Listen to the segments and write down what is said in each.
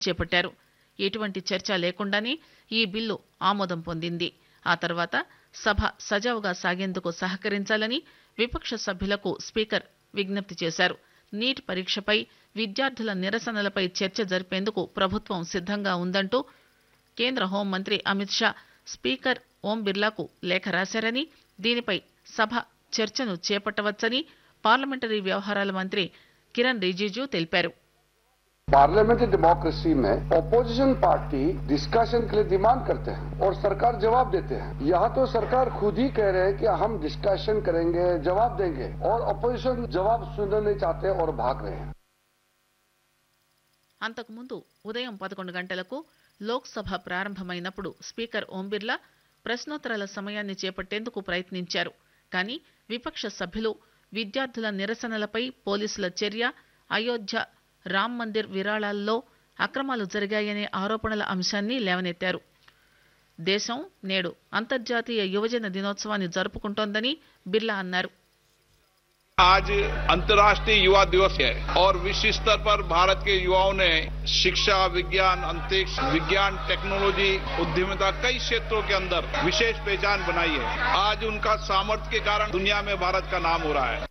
చేపట్టారు ఎటువంటి చర్చ లేకుండానే ఈ బిల్లు ఆమోదం పొందింది ఆ తర్వాత సభ సజావుగా సాగేందుకు సహకరించాలని విపక్ష సభ్యులకు స్పీకర్ విజ్ఞప్తి చేశారు నీట్ పరీక్షపై విద్యార్థుల నిరసనలపై చర్చ జరిపేందుకు ప్రభుత్వం సిద్దంగా ఉందంటూ కేంద్ర హోంమంత్రి అమిత్ షా స్పీకర్ ఓం బిర్లాకు లేఖ రాశారని దీనిపై సభ చర్చను చేపట్టవచ్చని పార్లమెంటరీ వ్యవహారాల మంత్రి కిరణ్ రిజిజు తెలిపారు पार्लियामेंट्री डेमोक्रेसी में ऑपोजिशन पार्टी डिस्कशन के लिए डिमांड करते हैं और सरकार जवाब देते हैं यहाँ तो सरकार खुद ही कह रहे हैं कि हम डिस्कशन करेंगे जवाब देंगे और ऑपोजिशन जवाब सुनना नहीं चाहते और भाग रहे हैं అంతకుముందు ఉదయం పదకొండు గంటలకు లోక్సభ ప్రారంభమైనప్పుడు స్పీకర్ ఓం బిర్లా ప్రశ్నోత్తరాల సమయాన్ని చేపట్టేందుకు ప్రయత్నించారు కానీ విపక్ష సభ్యులు విద్యార్థుల నిరసనలపై పోలీసుల చర్య అయోధ్య రామ్ మందిర్ విరాళాల్లో అక్రమాలు జరిగాయనే ఆరోపణల అంశాన్ని లేవనెత్తారు దేశం నేడు అంతర్జాతీయ యువజన దినోత్సవాన్ని జరుపుకుంటోందని బిర్లా అన్నారు आज अंतर्राष्ट्रीय युवा दिवस है और विश्व स्तर पर भारत के युवाओं ने शिक्षा विज्ञान अंतरिक्ष विज्ञान टेक्नोलॉजी उद्यमिता कई क्षेत्रों के अंदर विशेष पहचान बनाई है आज उनका सामर्थ्य के कारण दुनिया में भारत का नाम हो रहा है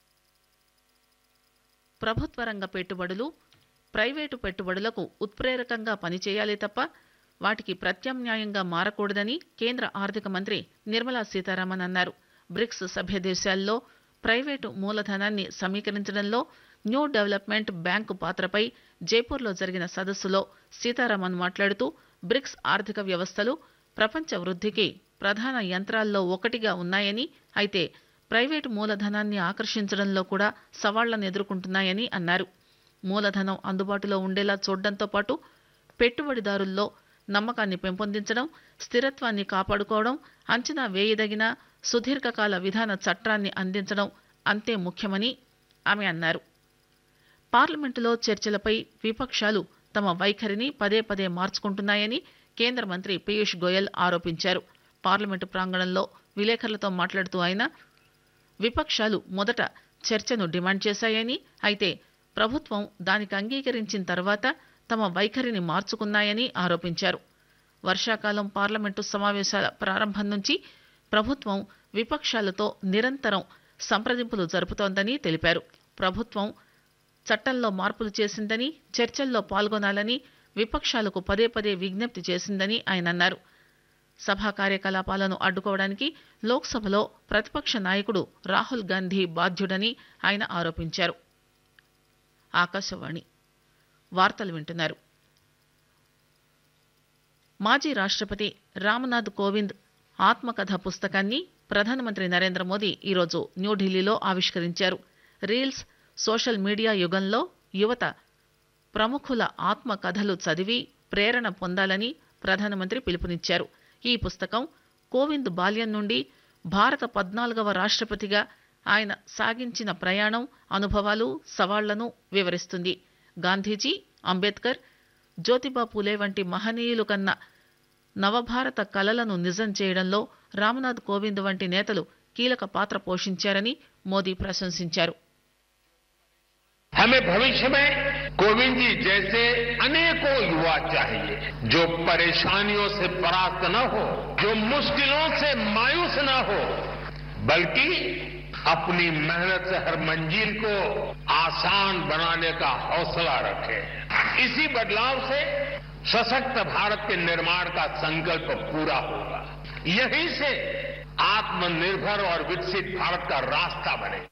ప్రభుత్వ రంగ పెట్టుబడులు ప్రైవేటు పెట్టుబడులకు ఉత్ప్రేరకంగా పనిచేయాలి తప్ప వాటికి ప్రత్యామ్నాయంగా మారకూడదని కేంద్ర ఆర్థిక మంత్రి నిర్మలా సీతారామన్ అన్నారు బ్రిక్స్ సభ్య దేశాల్లో ప్రైవేటు మూలధనాన్ని సమీకరించడంలో న్యూ డెవలప్మెంట్ బ్యాంకు పాత్రపై జైపూర్లో జరిగిన సదస్సులో సీతారామన్ మాట్లాడుతూ బ్రిక్స్ ఆర్థిక వ్యవస్థలు ప్రపంచ వృద్ధికి ప్రధాన యంత్రాల్లో ఒకటిగా ఉన్నాయని అయితే ప్రైవేటు మూలధనాన్ని ఆకర్షించడంలో కూడా సవాళ్లను ఎదుర్కొంటున్నాయని అన్నారు మూలధనం అందుబాటులో ఉండేలా చూడడంతో పాటు పెట్టుబడిదారుల్లో నమ్మకాన్ని పెంపొందించడం స్థిరత్వాన్ని కాపాడుకోవడం అంచనా వేయదగిన సుదీర్ఘకాల విధాన చట్టాన్ని అందించడం అంతే ముఖ్యమని ఆమె అన్నారు పార్లమెంటులో చర్చలపై విపక్షాలు తమ వైఖరిని పదే పదే మార్చుకుంటున్నాయని కేంద్ర మంత్రి పీయూష్ గోయల్ ఆరోపించారు పార్లమెంటు ప్రాంగణంలో విలేకరులతో మాట్లాడుతూ ఆయన విపక్షాలు మొదట చర్చను డిమాండ్ చేశాయని అయితే ప్రభుత్వం దానికి అంగీకరించిన తర్వాత తమ వైఖరిని మార్చుకున్నాయని ఆరోపించారు వర్షాకాలం పార్లమెంటు సమావేశాల ప్రారంభం నుంచి ప్రభుత్వం విపక్షాలతో నిరంతరం సంప్రదింపులు జరుపుతోందని తెలిపారు ప్రభుత్వం చట్టంలో మార్పులు చేసిందని చర్చల్లో పాల్గొనాలని విపక్షాలకు పదే పదే విజ్ఞప్తి చేసిందని ఆయన అన్నారు సభా కార్యకలాపాలను అడ్డుకోవడానికి లోక్సభలో ప్రతిపక్ష నాయకుడు రాహుల్ గాంధీ బాధ్యుడని ఆయన ఆరోపించారు ఆకాశవాణి వార్తలు వింటున్నారు మాజీ రాష్ట్రపతి రామ్నాథ్ కోవింద్ ఆత్మకథ పుస్తకాన్ని ప్రధానమంత్రి నరేంద్ర మోదీ ఈరోజు న్యూఢిల్లీలో ఆవిష్కరించారు రీల్స్ సోషల్ మీడియా యుగంలో యువత ప్రముఖుల ఆత్మకథలు చదివి ప్రేరణ పొందాలని ప్రధానమంత్రి పిలుపునిచ్చారు ఈ పుస్తకం కోవింద్ బాల్యం నుండి భారత పద్నాలుగవ రాష్ట్రపతిగా ఆయన సాగించిన ప్రయాణం అనుభవాలు సవాళ్లను వివరిస్తుంది గాంధీజీ అంబేద్కర్ జ్యోతిబా పూలే వంటి మహనీయులు కన్న నవభారత కలలను నిజం చేయడంలో రామ్నాథ్ కోవింద్ వంటి నేతలు కీలక పాత్ర పోషించారని మోదీ ప్రశంసించారు हमें भविष्य में कोविंद जी जैसे अनेकों युवा चाहिए जो परेशानियों से परास्त न हो जो मुश्किलों से मायूस न हो बल्कि अपनी मेहनत से हर मंजिल को आसान बनाने का हौसला रखे इसी बदलाव से सशक्त भारत के निर्माण का संकल्प पूरा होगा यहीं से आत्मनिर्भर और विकसित भारत का रास्ता बनेगा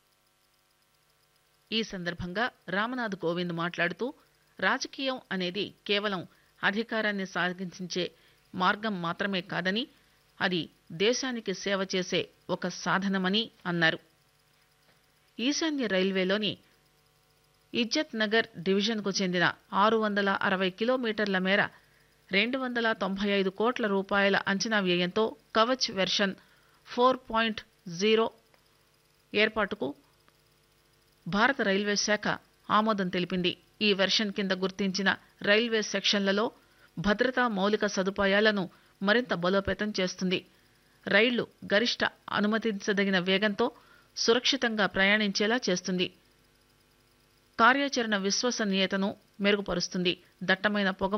ఈ సందర్భంగా రామనాథ్ కోవింద్ మాట్లాడుతూ రాజకీయం అనేది కేవలం అధికారాన్ని సాగించే మార్గం మాత్రమే కాదని అది దేశానికి సేవ చేసే ఒక సాధనమని అన్నారు ఈశాన్య రైల్వేలోని ఇజ్జత్ నగర్ డివిజన్కు చెందిన ఆరు వందల అరవై కిలోమీటర్ల మేర రెండు వందల తొంభై ఐదు కోట్ల రూపాయల అంచనా వ్యయంతో Kavach version four point zero ఏర్పాటుకు భారత రైల్వే శాఖ ఆమోదం తెలిపింది ఈ వెర్షన్ కింద గుర్తించిన రైల్వే సెక్షన్లలో భద్రతా మౌలిక సదుపాయాలను మరింత బలోపేతం చేస్తుంది రైళ్లు గరిష్ట అనుమతించదగిన వేగంతో సురక్షితంగా ప్రయాణించేలా చేస్తుంది కార్యాచరణ విశ్వసనీయతను మెరుగుపరుస్తుంది దట్టమైన పొగ